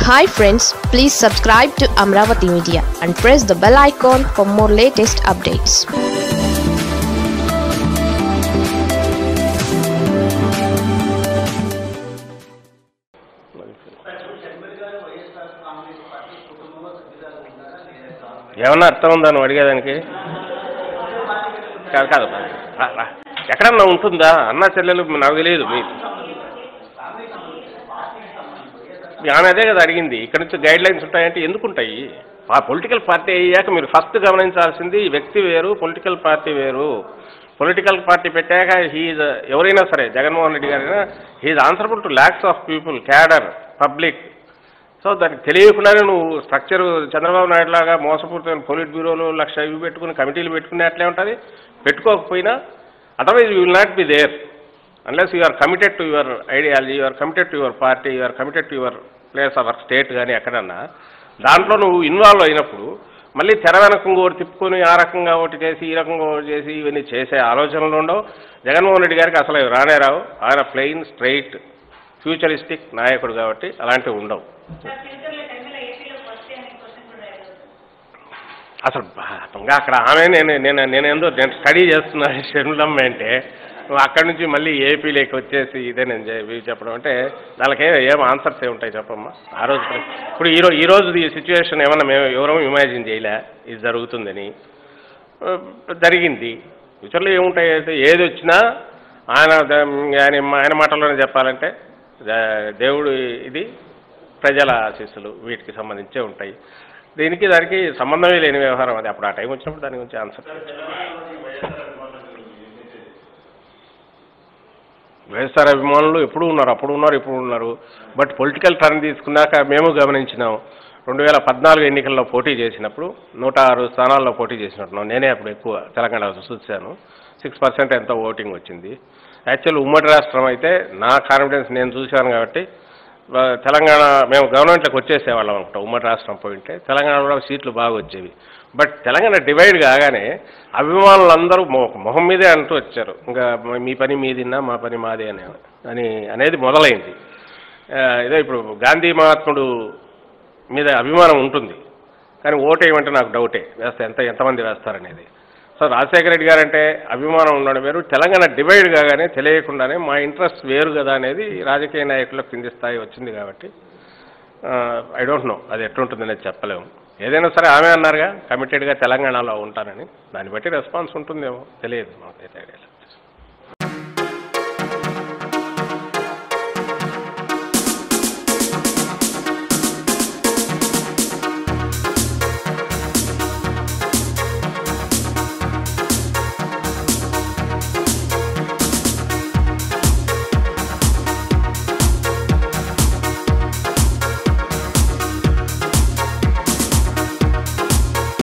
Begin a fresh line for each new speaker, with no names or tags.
Hi friends please subscribe to Amaravati media and press the bell icon for more latest updates
ఏమన్నా అర్థం ఉందా నువ్వు అడిగేదానికి కాదు కాదు రా, రా. ఎక్కడన్నా ఉంటుందా అన్న చెల్లెలు నాకు తెలియదు మీ మీ ఆమె అదే కదా అడిగింది ఇక్కడ నుంచి గైడ్ లైన్స్ ఉంటాయంటే ఎందుకు ఉంటాయి ఆ పొలిటికల్ పార్టీ అయ్యాక మీరు ఫస్ట్ గమనించాల్సింది వ్యక్తి వేరు పొలిటికల్ పార్టీ వేరు పొలిటికల్ పార్టీ పెట్టాక హీజ్ ఎవరైనా సరే జగన్మోహన్ రెడ్డి గారైనా he's answerable to lakhs of people cadre public so దానికి తెలియకుండానే నువ్వు స్ట్రక్చర్ చంద్రబాబు నాయుడు లాగా మోసపూరితమైన పోలిట్ బ్యూరోలు లక్ష ఇవి పెట్టుకుని కమిటీలు పెట్టుకునే అట్లే ఉంటుంది పెట్టుకోకపోయినా otherwise you will not be there unless you are committed to your ideology you are committed to your party you are committed to your place our state కానీ ఎక్కడన్నా దాంట్లో నువ్వు ఇన్వాల్వ్ అయినప్పుడు మళ్ళీ తెర వెనక ఇంకోటి తిప్పుకొని ఆ రకంగా ఒకటి చేసి ఈ రకంగా ఒకటి చేసి ఇవన్నీ చేసే ఆలోచనలు ఉండవు జగన్మోహన్ రెడ్డి గారికి అసలు అవి రానే రావు ఆయన ప్లెయిన్ స్ట్రైట్ ఫ్యూచరిస్టిక్ నాయకుడు కాబట్టి అలాంటివి ఉండవు అసలు బా- ఇంకా అక్కడ ఆమె నేను నేను నేను ఏందో నేను స్టడీ చేస్తున్నా షెడ్యూలమ్మ అంటే నువ్వు అక్కడి నుంచి మళ్ళీ ఏపీలోకి వచ్చేసి ఇదే నేను చె- ఇవి చెప్పడం అంటే దానికి ఏ- ఏం ఆన్సర్స్ ఏ ఉంటాయి చెప్పమ్మా ఆ రోజు ప్ర- ఇప్పుడు ఈ రోజు ఈ రోజు ఈ సిచ్యువేషన్ ఏమన్నా మేము ఎవరూ ఇమాజిన్ చేయలే ఇది జరుగుతుందని ఆ, జరిగింది ఫ్యూచర్లో ఏముంటాయి అయితే ఏది వచ్చినా ఆయన ద- ఆయన ఆయన మాటల్లోనే చెప్పాలంటే ద- దేవుడు ఇది ప్రజల ఆశీస్సులు వీటికి సంబంధించే ఉంటాయి దీనికి దానికి సంబంధమే లేని వ్యవహారం అది అప్పుడు ఆ టైం వచ్చినప్పుడు దాని గురించి ఆన్సర్ వైఎస్ఆర్ అభిమానులు ఎప్పుడు ఉన్నారు అప్పుడు ఉన్నారు ఇప్పుడు ఉన్నారు బట్ పొలిటికల్ టర్న్ తీసుకున్నాక మేము గమనించినాం రెండు వేల పద్నాలుగు ఎన్నికల్లో పోటీ చేసినప్పుడు నూట ఆరు స్థానాల్లో పోటీ చేసినట్టున్నాం నేనే అప్పుడు ఎక్కువ తెలంగాణ చూశాను సిక్స్ పర్సెంట్ ఎంతో ఓటింగ్ వచ్చింది యాక్చువల్ ఉమ్మడి రాష్ట్రం అయితే నా కాన్ఫిడెన్స్ నేను చూశాను కాబట్టి ఆ, తెలంగాణ మేము గవర్నమెంట్లోకి వచ్చేసేవాళ్ళం అనుకుంటాం ఉమ్మడి రాష్ట్రం పోయింటే తెలంగాణలో సీట్లు బాగా వచ్చేవి బట్ తెలంగాణ డివైడ్ కాగానే అభిమానులు అందరూ మొ- మొహం మీదే అంటూ వచ్చారు ఇంకా మీ పని మీదిన్నా మా పని మాదే అని అని అనేది మొదలైంది ఆ, ఇదే ఇప్పుడు గాంధీ మహాత్ముడు మీద అభిమానం ఉంటుంది కానీ ఓటు ఏమంటే నాకు డౌటే వేస్తే ఎంత ఎంతమంది వేస్తారనేది సో రాజశేఖర రెడ్డి గారంటే అభిమానం ఉండడం వేరు తెలంగాణ డివైడ్ కాగానే తెలియకుండానే మా ఇంట్రెస్ట్ వేరు కదా అనేది రాజకీయ నాయకులకు కింది స్థాయి వచ్చింది కాబట్టి ఐ డోంట్ నో అది ఎట్లుంటుందనేది చెప్పలేము ఏదైనా సరే ఆమె అన్నారుగా కమిటెడ్గా తెలంగాణలో ఉంటానని దాన్ని బట్టి రెస్పాన్స్ ఉంటుందేమో తెలియదు మాకైతే ఐడియా లేదు.